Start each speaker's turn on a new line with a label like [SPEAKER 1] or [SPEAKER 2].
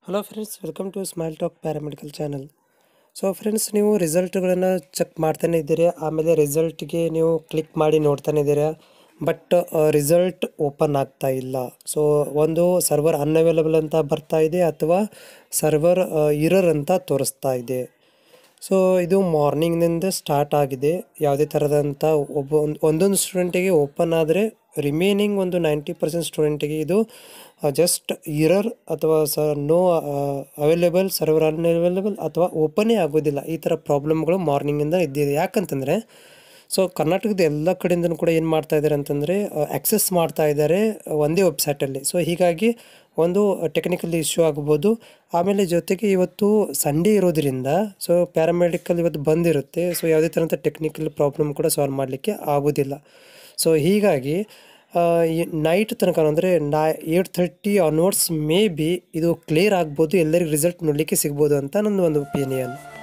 [SPEAKER 1] hello friends welcome to smile talk paramedical channel so friends ನೀವು ರಿಸಲ್ಟ್ಗಳನ್ನು check ಮಾಡ್ತಾನೆ ಇದ್ದೀರಿ ಆಮೇಲೆ ರಿಸಲ್ಟ್ಗೆ ನೀವು ಕ್ಲಿಕ್ ಮಾಡಿ ನೋಡ್ತಾನೆ ಇದ್ದೀರಾ ಬಟ್ ರಿಸಲ್ಟ್ ಓಪನ್ ಆಗ್ತಾ ಇಲ್ಲ ಸೊ ಒಂದು ಸರ್ವರ್ ಅನ್ಅವೈಲಬಲ್ ಅಂತ ಬರ್ತಾ ಇದೆ ಅಥವಾ ಸರ್ವರ್ ಇರರ್ ಅಂತ ತೋರಿಸ್ತಾ ಇದೆ ಸೊ ಇದು ಮಾರ್ನಿಂಗ್ನಿಂದ ಸ್ಟಾರ್ಟ್ ಆಗಿದೆ ಯಾವುದೇ ಥರದಂಥ ಒಬ್ಬ ಒಂದ್- ಒಂದೊಂದು ಸ್ಟೂಡೆಂಟಿಗೆ ಓಪನ್ ಆದರೆ ರಿಮೈನಿಂಗ್ ಒಂದು ನೈಂಟಿ ಪರ್ಸೆಂಟ್ ಸ್ಟೂಡೆಂಟಿಗೆ ಇದು ಜಸ್ಟ್ ಇರರ್ ಅಥವಾ ಸ ನೋ ಅವೈಲೇಬಲ್ ಸರ್ವರ್ ಅನ್ಅವೈಲೇಬಲ್ ಅಥವಾ ಓಪನೇ ಆಗೋದಿಲ್ಲ ಈ ಥರ ಪ್ರಾಬ್ಲಮ್ಗಳು ಮಾರ್ನಿಂಗಿಂದ ಇದ್ದಿದೆ ಯಾಕಂತಂದರೆ ಸೊ ಕರ್ನಾಟಕದ ಎಲ್ಲ ಕಡೆಯಿಂದನೂ ಕೂಡ ಏನು ಮಾಡ್ತಾ ಇದ್ದಾರೆ ಅಂತಂದರೆ ಆಕ್ಸೆಸ್ ಮಾಡ್ತಾ ಇದ್ದಾರೆ ಒಂದೇ ವೆಬ್ಸೈಟಲ್ಲಿ ಸೊ ಹೀಗಾಗಿ ಒಂದು ಟೆಕ್ನಿಕಲ್ ಇಶ್ಯೂ ಆಗ್ಬೋದು ಆಮೇಲೆ ಜೊತೆಗೆ ಇವತ್ತು ಸಂಡೇ ಇರೋದ್ರಿಂದ ಸೊ ಪ್ಯಾರಾಮೆಡಿಕಲ್ ಇವತ್ತು ಬಂದಿರುತ್ತೆ ಸೊ ಯಾವುದೇ ಥರಂಥ ಟೆಕ್ನಿಕಲ್ ಪ್ರಾಬ್ಲಮ್ ಕೂಡ ಸಾಲ್ವ್ ಮಾಡಲಿಕ್ಕೆ ಆಗೋದಿಲ್ಲ ಸೊ ಹೀಗಾಗಿ ನೈಟ್ ತನಕ ಅಂದರೆ ನಾ eight thirty onwards maybe ಇದು ಕ್ಲಿಯರ್ ಆಗ್ಬೋದು ಎಲ್ಲರಿಗೂ ರಿಸಲ್ಟ್ ನೋಡಲಿಕ್ಕೆ ಸಿಗ್ಬೋದು ಅಂತ ನನ್ನ ಒಂದು ಒಪಿನಿಯನ್